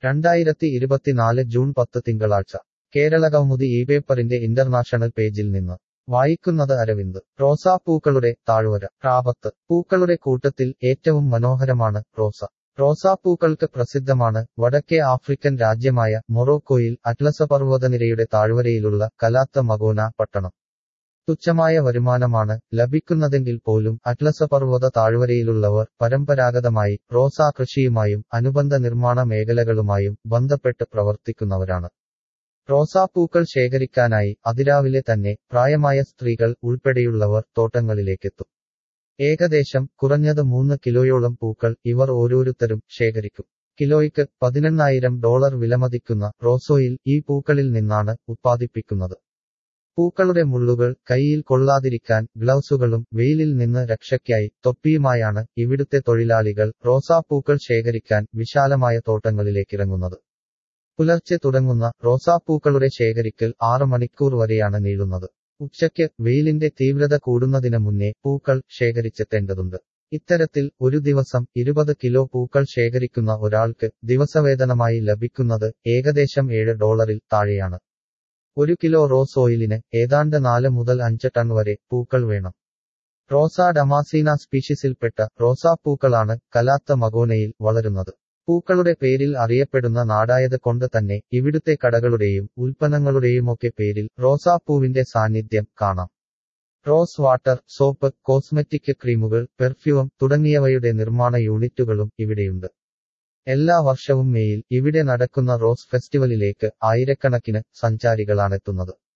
രണ്ടായിരത്തി ഇരുപത്തിനാല് ജൂൺ പത്ത് തിങ്കളാഴ്ച കേരളകൗമുദി ഈ പേപ്പറിന്റെ ഇന്റർനാഷണൽ പേജിൽ നിന്ന് വായിക്കുന്നത് അരവിന്ദ് റോസാപ്പൂക്കളുടെ താഴ്വര റാബത്ത് പൂക്കളുടെ കൂട്ടത്തിൽ ഏറ്റവും മനോഹരമാണ് റോസ റോസാപ്പൂക്കൾക്ക് പ്രസിദ്ധമാണ് വടക്കേ ആഫ്രിക്കൻ രാജ്യമായ മൊറോക്കോയിൽ അറ്റ്ലസ പർവ്വതനിരയുടെ താഴ്വരയിലുള്ള കലാത്ത മഗോന പട്ടണം തുച്ഛമായ വരുമാനമാണ് ലഭിക്കുന്നതെങ്കിൽ പോലും അറ്റ്ലസ പർവ്വത താഴ്വരയിലുള്ളവർ പരമ്പരാഗതമായി റോസാ കൃഷിയുമായും അനുബന്ധ നിർമ്മാണ മേഖലകളുമായും ബന്ധപ്പെട്ട് പ്രവർത്തിക്കുന്നവരാണ് റോസാപ്പൂക്കൾ ശേഖരിക്കാനായി അതിരാവിലെ തന്നെ പ്രായമായ സ്ത്രീകൾ ഉൾപ്പെടെയുള്ളവർ തോട്ടങ്ങളിലേക്കെത്തും ഏകദേശം കുറഞ്ഞത് മൂന്ന് കിലോയോളം പൂക്കൾ ഇവർ ഓരോരുത്തരും ശേഖരിക്കും കിലോയ്ക്ക് പതിനെണ്ണായിരം ഡോളർ വിലമതിക്കുന്ന റോസോയിൽ ഈ പൂക്കളിൽ നിന്നാണ് ഉത്പാദിപ്പിക്കുന്നത് പൂക്കളുടെ മുള്ളുകൾ കൈയിൽ കൊള്ളാതിരിക്കാൻ ഗ്ലൗസുകളും വെയിലിൽ നിന്ന് രക്ഷയ്ക്കായി തൊപ്പിയുമായാണ് ഇവിടുത്തെ തൊഴിലാളികൾ റോസാപ്പൂക്കൾ ശേഖരിക്കാൻ വിശാലമായ തോട്ടങ്ങളിലേക്കിറങ്ങുന്നത് പുലർച്ചെ തുടങ്ങുന്ന റോസാപ്പൂക്കളുടെ ശേഖരിക്കൽ ആറ് മണിക്കൂർ വരെയാണ് നീളുന്നത് ഉച്ചയ്ക്ക് വെയിലിന്റെ തീവ്രത കൂടുന്നതിന് മുന്നേ പൂക്കൾ ശേഖരിച്ചെത്തേണ്ടതുണ്ട് ഇത്തരത്തിൽ ഒരു ദിവസം ഇരുപത് കിലോ പൂക്കൾ ശേഖരിക്കുന്ന ഒരാൾക്ക് ദിവസവേതനമായി ലഭിക്കുന്നത് ഏകദേശം ഏഴ് ഡോളറിൽ താഴെയാണ് ഒരു കിലോ റോസ് ഓയിലിന് ഏതാണ്ട് നാല് മുതൽ അഞ്ച് ടൺ വരെ പൂക്കൾ വേണം റോസ ഡമാസീന സ്പീഷീസിൽപ്പെട്ട റോസാപ്പൂക്കളാണ് കലാത്ത മഗോനയിൽ വളരുന്നത് പൂക്കളുടെ പേരിൽ അറിയപ്പെടുന്ന നാടായത് കൊണ്ട് തന്നെ ഇവിടുത്തെ കടകളുടെയും ഉൽപ്പന്നങ്ങളുടെയുമൊക്കെ പേരിൽ റോസാപ്പൂവിന്റെ സാന്നിധ്യം കാണാം റോസ് വാട്ടർ സോപ്പ് കോസ്മെറ്റിക് ക്രീമുകൾ പെർഫ്യൂം തുടങ്ങിയവയുടെ നിർമ്മാണ യൂണിറ്റുകളും ഇവിടെയുണ്ട് എല്ലാ വർഷവും മേയിൽ ഇവിടെ നടക്കുന്ന റോസ് ഫെസ്റ്റിവലിലേക്ക് ആയിരക്കണക്കിന് സഞ്ചാരികളാണെത്തുന്നത്